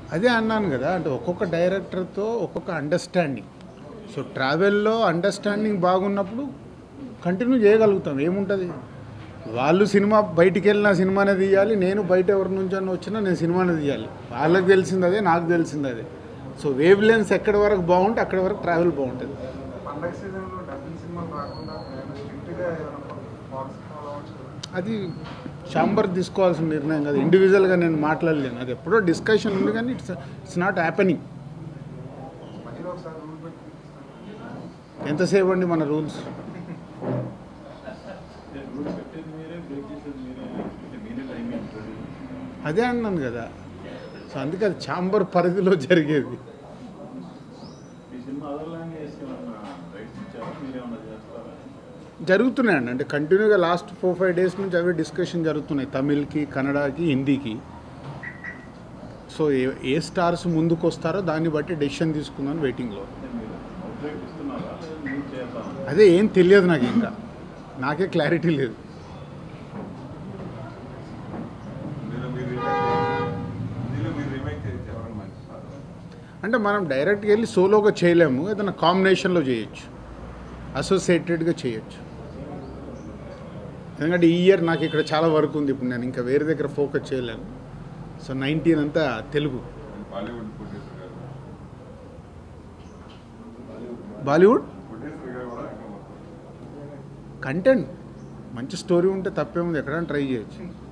అదే అన్నాను కదా అంటే ఒక్కొక్క డైరెక్టర్తో ఒక్కొక్క అండర్స్టాండింగ్ సో ట్రావెల్లో అండర్స్టాండింగ్ బాగున్నప్పుడు కంటిన్యూ చేయగలుగుతాం ఏముంటుంది వాళ్ళు సినిమా బయటికి వెళ్ళిన సినిమానే తీయాలి నేను బయట ఎవరి నుంచి అన్న వచ్చినా నేను సినిమానే తీయాలి వాళ్ళకి తెలిసింది అదే నాకు తెలిసింది అదే సో వేవ్ లెన్స్ ఎక్కడి వరకు బాగుంటే అక్కడి వరకు ట్రావెల్ బాగుంటుంది పండగ సీజన్లో డబ్బింగ్ సినిమాలు రాకుండా స్ట్రిక్ట్గా ఏమైనా పాలసీ ఫాలో అవ్వచ్చు కదా అది చాంబర్ తీసుకోవాల్సిన నిర్ణయం కదా ఇండివిజువల్గా నేను మాట్లాడలేను అది ఎప్పుడో డిస్కషన్ ఉంది కానీ ఇట్స్ ఇట్స్ నాట్ హ్యాపెనింగ్ మధ్యలో ఒకసారి రూల్ పెట్టి తీపిస్తాను. ఎంతసేపు అండి మన రూల్స్ రూల్ పెట్టేది మీరే బ్రేక్ చేసేది మీరే అంటే మీరే టైం ఇస్తుంది అదే అన్నాను కదా సో అందుకే అది చాంబర్ పరిధిలో జరిగేది ఈ సినిమా అదర్ లాంగ్వేజ్ ఏమన్నా రైట్స్ ఇచ్చారా మీరేమన్నా చేస్తారా జరుగుతున్నాయండి అంటే కంటిన్యూగా లాస్ట్ ఫోర్ ఫైవ్ డేస్ నుంచి అవే డిస్కషన్ జరుగుతున్నాయి తమిళ్కి కన్నడకి హిందీకి సో ఏ ఏ స్టార్స్ ముందుకు వస్తారో దాన్ని బట్టి డెసిషన్ తీసుకుందాం వెయిటింగ్లో అంటే మీరు అవుట్ రైట్ ఇస్తున్నారా లేదా మీరు చేస్తారా అదే ఏం తెలియదు నాకు ఇంకా నాకే క్లారిటీ లేదు ఇందులో మీరు రీమేక్ ఇందులో మీరు రీమేక్ చేస్తే ఎవరైనా మంచి అంటే మనం డైరెక్ట్గా వెళ్ళి సోలోగా చేయలేము ఏదైనా కాంబినేషన్లో చేయొచ్చు అసోసియేటెడ్గా చేయొచ్చు ఎందుకంటే ఈ ఇయర్ నాకు ఇక్కడ చాలా వర్క్ ఉంది ఇప్పుడు నేను ఇంకా వేరే దగ్గర ఫోకస్ చేయలేను సో నైన్టీన్ అంతా తెలుగు బాలీవుడ్ ప్రొడ్యూసర్ గారు బాలీవుడ్ ప్రొడ్యూసర్ గారు కూడా ఇంకా మొత్తం కంటెంట్ మంచి స్టోరీ ఉంటే తప్పేముంది ఎక్కడైనా ట్రై చేయొచ్చు